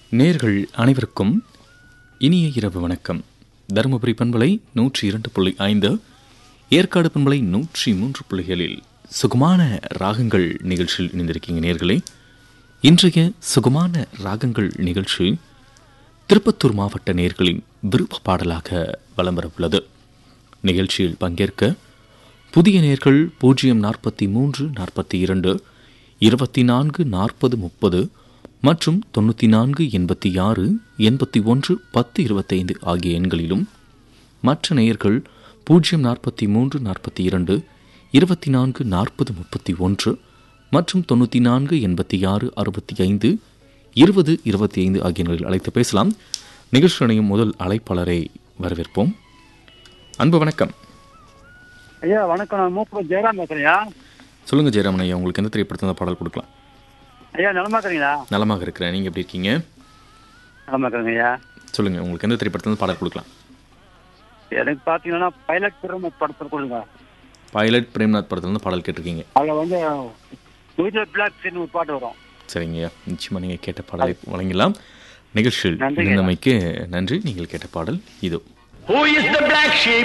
நேர்கள் அனைவருக்கும் இனிய இரவு வணக்கம் தருமபுரி பண்பலை நூற்றி இரண்டு புள்ளி ஐந்து ஏற்காடு பண்பலை நூற்றி மூன்று புள்ளிகளில் சுகமான ராகங்கள் நிகழ்ச்சியில் இணைந்திருக்கீங்க நேர்களே இன்றைய சுகமான ராகங்கள் நிகழ்ச்சி திருப்பத்தூர் மாவட்ட நேர்களின் விருப்ப பாடலாக வலம் வரவுள்ளது நிகழ்ச்சியில் பங்கேற்க புதிய நேர்கள் பூஜ்ஜியம் நாற்பத்தி மூன்று நாற்பத்தி இரண்டு இருபத்தி நான்கு நாற்பது முப்பது மற்றும் தொண்ணூற்றி நான்கு எண்பத்தி ஆறு எண்பத்தி ஒன்று பத்து இருபத்தைந்து ஆகிய எண்களிலும் மற்ற நேயர்கள் பூஜ்ஜியம் நாற்பத்தி மூன்று நாற்பத்தி இரண்டு இருபத்தி நான்கு நாற்பது முப்பத்தி ஒன்று மற்றும் தொண்ணூற்றி நான்கு எண்பத்தி ஆறு அறுபத்தி ஐந்து இருபது இருபத்தி ஐந்து ஆகிய எண்களில் அழைத்து பேசலாம் நிகழ்ச்சி இணையும் முதல் அழைப்பாளரை வரவேற்போம் அன்பு வணக்கம் ஐயா வணக்கம் நான் மூப்பூர் ஜெயராம் பேசுறேன்யா சொல்லுங்க ஜெயராமன் ஐயா உங்களுக்கு எந்த திரைப்படத்தில் இந்த பாடல் கொடுக்கலாம் ஐயா நலமா இருக்கிறீங்களா நலமாக இருக்கிறேன் நீங்க எப்படி இருக்கீங்க நலமா இருக்கிறேங்க ஐயா சொல்லுங்க உங்களுக்கு எந்த திரைப்படத்தில் இருந்து பாடல் கொடுக்கலாம் எனக்கு பார்த்தீங்கன்னா பைலட் பிறம படத்தில் கொடுங்க பைலட் பிரேம்நாத் படத்துல இருந்து பாடல் கேட்டிருக்கீங்க அதில் வந்து வீட்டில் பிளாக் சீன் ஒரு பாட்டு வரும் சரிங்க ஐயா நிச்சயமா நீங்க கேட்ட பாடலை வழங்கலாம் நிகழ்ச்சியில் நன்றிங்க. இருந்தமைக்கு நன்றி நீங்கள் கேட்ட பாடல் இதோ Who is the black sheep?